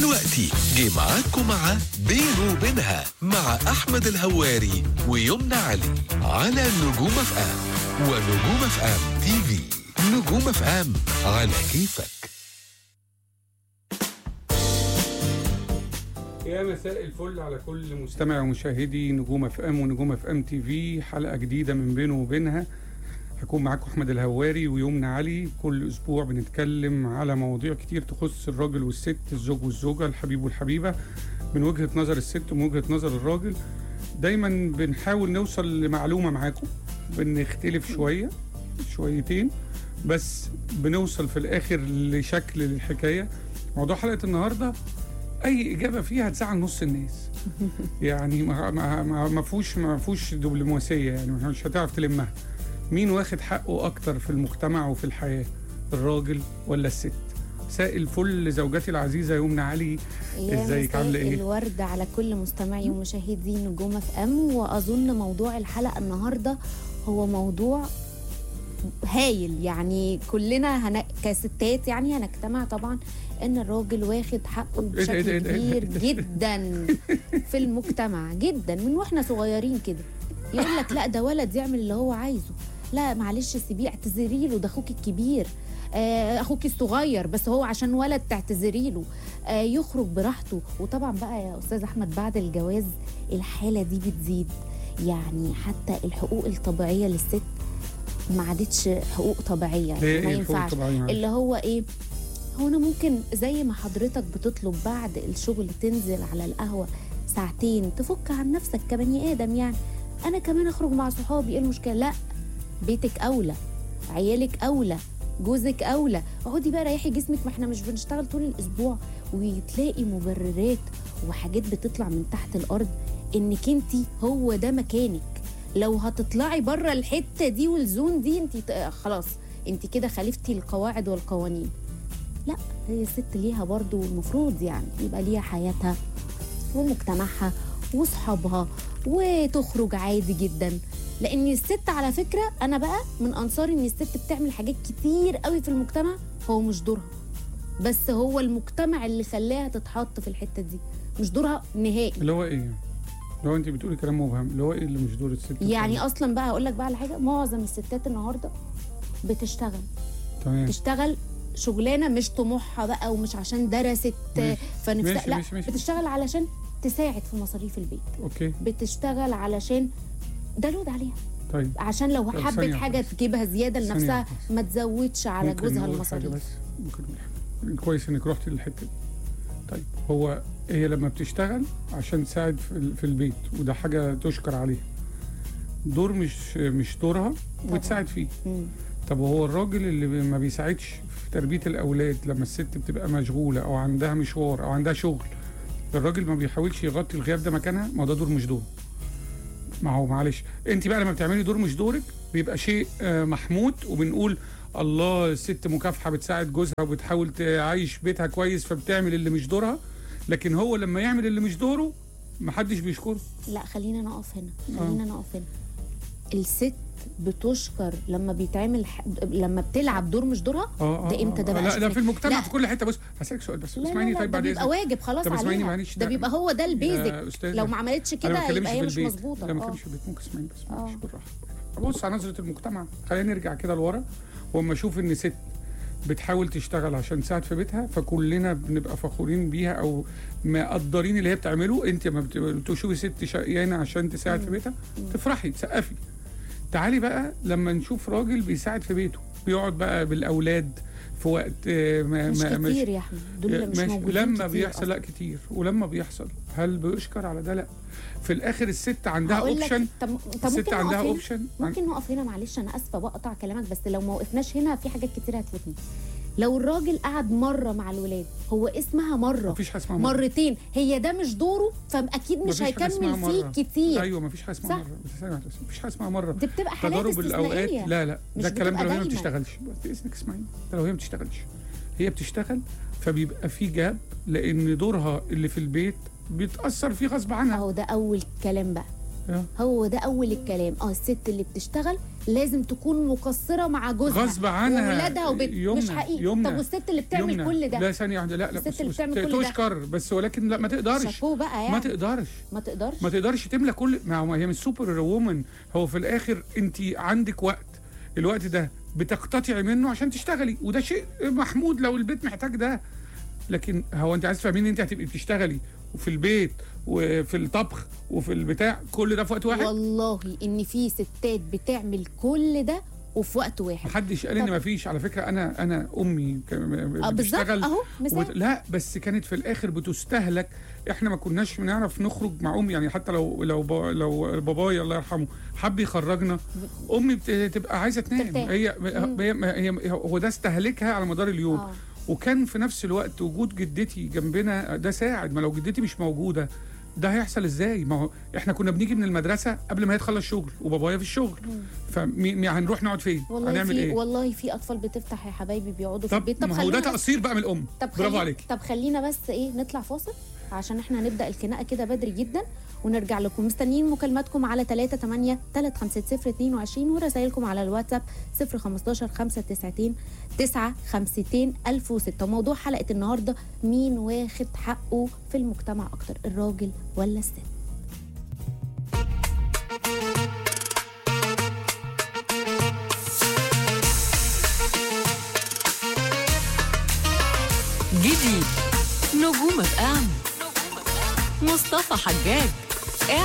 دلوقتي جه معاكم مع بينه وبينها مع أحمد الهواري ويمنى علي على نجوم اف ام ونجوم اف ام تي في نجوم اف ام على كيفك يا مساء الفل على كل مستمع ومشاهدي نجوم اف ام ونجوم اف ام تي في حلقه جديده من بينه وبينها هكون معاكم احمد الهواري ويمنى علي كل اسبوع بنتكلم على مواضيع كتير تخص الراجل والست الزوج والزوجه الحبيب والحبيبه من وجهه نظر الست ومن وجهه نظر الراجل دايما بنحاول نوصل لمعلومه معاكم بنختلف شويه شويتين بس بنوصل في الاخر لشكل للحكايه موضوع حلقه النهارده اي اجابه فيها هتزعل نص الناس يعني ما ما ما ما فيهوش ما فيهوش دبلوماسيه يعني مش هتعرف تلمها مين واخد حقه اكتر في المجتمع وفي الحياه الراجل ولا الست مساء الفل زوجتي العزيزه يمنى علي يا ازيك مساء عامله ايه الورد على كل مستمعي ومشاهدي نجوم اف ام واظن موضوع الحلقه النهارده هو موضوع هايل يعني كلنا هن... كستات يعني هنجتمع طبعا ان الراجل واخد حقه إيه ده، إيه ده، بشكل إيه ده، إيه كبير ده؟ جدا في المجتمع جدا من واحنا صغيرين كده يقول لك لا ده ولد يعمل اللي هو عايزه لا معلش سيبيه اعتذري له ده اخوك الكبير آه اخوك الصغير بس هو عشان ولد تعتذري له آه يخرج براحته وطبعا بقى يا استاذ احمد بعد الجواز الحاله دي بتزيد يعني حتى الحقوق الطبيعيه للست ما عادتش حقوق طبيعيه ليه ما إيه الفوق ينفعش طبعا يعني؟ اللي هو ايه هو انا ممكن زي ما حضرتك بتطلب بعد الشغل تنزل على القهوه ساعتين تفك عن نفسك كبني ادم يعني انا كمان اخرج مع صحابي ايه المشكله لا بيتك اولى عيالك اولى جوزك اولى اقعدي بقى ريحي جسمك ما احنا مش بنشتغل طول الاسبوع وتلاقي مبررات وحاجات بتطلع من تحت الارض انك انت هو ده مكانك لو هتطلعي بره الحته دي والزون دي انت خلاص انت كده خالفتي القواعد والقوانين لا هي الست ليها برضو المفروض يعني يبقى ليها حياتها ومجتمعها وصحابها وتخرج عادي جدا لان الست على فكره انا بقى من انصار ان الست بتعمل حاجات كتير قوي في المجتمع هو مش دورها بس هو المجتمع اللي خلاها تتحط في الحته دي مش دورها نهائي اللي هو ايه لو انت بتقولي كلام مبهم اللي هو ايه اللي مش دور الست يعني اصلا بقى هقول لك بقى على حاجه معظم الستات النهارده بتشتغل تمام تشتغل شغلانه مش طموحها بقى ومش عشان درست ماشي. فنفسها ماشي، لا ماشي، ماشي. بتشتغل علشان تساعد في مصاريف البيت اوكي بتشتغل علشان ده لود عليها طيب عشان لو طب حبت ثانية حاجه واحدة. تجيبها زياده ثانية لنفسها واحدة. ما تزودش على ممكن جوزها نقول حاجة المصاريف بس ممكن نقول حاجة. كويس انك رحتي للحته دي طيب هو هي لما بتشتغل عشان تساعد في, ال- في البيت وده حاجه تشكر عليها دور مش مش دورها وتساعد فيه مم. طب وهو الراجل اللي ما بيساعدش في تربيه الاولاد لما الست بتبقى مشغوله او عندها مشوار او عندها شغل الراجل ما بيحاولش يغطي الغياب ده مكانها ما هو ده دور مش دور ما هو معلش انت بقى لما بتعملي دور مش دورك بيبقى شيء آه، محمود وبنقول الله الست مكافحه بتساعد جوزها وبتحاول تعيش بيتها كويس فبتعمل اللي مش دورها لكن هو لما يعمل اللي مش دوره محدش بيشكره لا خلينا نقف هنا خلينا نقف هنا الست بتشكر لما بيتعمل ح... لما بتلعب دور مش دورها اه ده امتى ده بقى لا لا شكل- في المجتمع لا. في كل حته بص هسالك سؤال بس لا لا اسمعيني لا طيب ده بعد بيبقى إذنك. واجب خلاص طب اسمعيني عليها معلش ده بيبقى هو ده يا البيزك أستاذة، لو ما عملتش انا كده ما بتكلمش يبقى هي في مش البيت مظبوطه لا ما آه. بتكلمش في البيت ممكن اسمعيني بس آه. معلش بالراحه بص على نظره المجتمع خلينا نرجع كده لورا واما اشوف ان ست بتحاول تشتغل عشان تساعد في بيتها فكلنا بنبقى فخورين بيها او مقدرين اللي هي بتعمله انت لما بت- بتشوفي ست شقيانه عشان تساعد في بيتها تفرحي تسقفي تعالي بقى لما نشوف راجل بيساعد في بيته بيقعد بقى بالاولاد في وقت آه، ما مش ما كتير يا احمد دول اللي مش ماشي. موجودين لما كتير بيحصل أصلاً. لا كتير ولما بيحصل هل بيشكر على ده لا في الاخر الست عندها هقول لك اوبشن طب طب الست ممكن عندها نقف هنا اوبشن ممكن نقف هنا معلش انا اسفه بقطع كلامك بس لو ما وقفناش هنا في حاجات كتير هتفوتني لو الراجل قعد مره مع الولاد هو اسمها مره مفيش حاجه اسمها مرة. مرتين هي ده مش دوره فاكيد مش مفيش حاجة اسمها هيكمل فيه مرة. كتير ايوه مفيش حاجه اسمها صح. مره بس ثانية واحدة بس، مفيش حاجه اسمها مره دي بتبقى حالات تضارب الاوقات استثنائيه لا لا مش ده الكلام ده لو بتبقى هي ما دايماً. بتشتغلش بس باذنك اسمعيني ده لو هي ما بتشتغلش هي بتشتغل فبيبقى في جاب لان دورها اللي في البيت بيتاثر فيه غصب عنها اهو ده اول كلام بقى آه. هو ده اول الكلام اه الست اللي بتشتغل لازم تكون مقصره مع جوزها غصب عنها. وولادها وبيت مش يمنى- حقيقي يمنى- طب والست اللي بتعمل يمنى. كل ده لا ثانيه واحده لا لا الست بس اللي بس بتعمل كل ده. تشكر بس ولكن لا ما تقدرش شابوه بقى يعني ما تقدرش ما تقدرش ما تقدرش تملى كل ما هو هي مش سوبر وومن هو في الاخر انت عندك وقت الوقت ده بتقتطعي منه عشان تشتغلي وده شيء محمود لو البيت محتاج ده لكن هو انت عايز تفهمين انت هتبقي بتشتغلي وفي البيت وفي الطبخ وفي البتاع كل ده في وقت واحد والله ان في ستات بتعمل كل ده وفي وقت واحد محدش قال ان طب- مفيش على فكره انا انا امي ك- اه بالظبط بتشتغل اهو وبت... مثال لا بس كانت في الاخر بتستهلك احنا ما كناش بنعرف نخرج مع امي يعني حتى لو لو با... لو بابايا الله يرحمه حب يخرجنا امي بتبقى عايزه تنام ترتاح. هي مم. هي, هي هو ده استهلكها على مدار اليوم اه وكان في نفس الوقت وجود جدتي جنبنا ده ساعد ما لو جدتي مش موجوده ده هيحصل ازاي ما هو احنا كنا بنيجي من المدرسه قبل ما هي تخلص شغل وبابايا في الشغل فهنروح نقعد فين والله هنعمل في ايه والله في اطفال بتفتح يا حبايبي بيقعدوا في طب البيت طب ما هو ده خلينا بس- تقصير بقى من الام طب برافو خلي- عليك طب خلينا بس ايه نطلع فاصل عشان احنا هنبدا الخناقه كده بدري جدا ونرجع لكم مستنيين مكالماتكم على 3 8 3 5 0 22 ورسائلكم على الواتساب 0 15 5 9 9 5 1006 موضوع حلقه النهارده مين واخد حقه في المجتمع اكتر الراجل ولا الست جديد نجوم اف ام مصطفى حجاج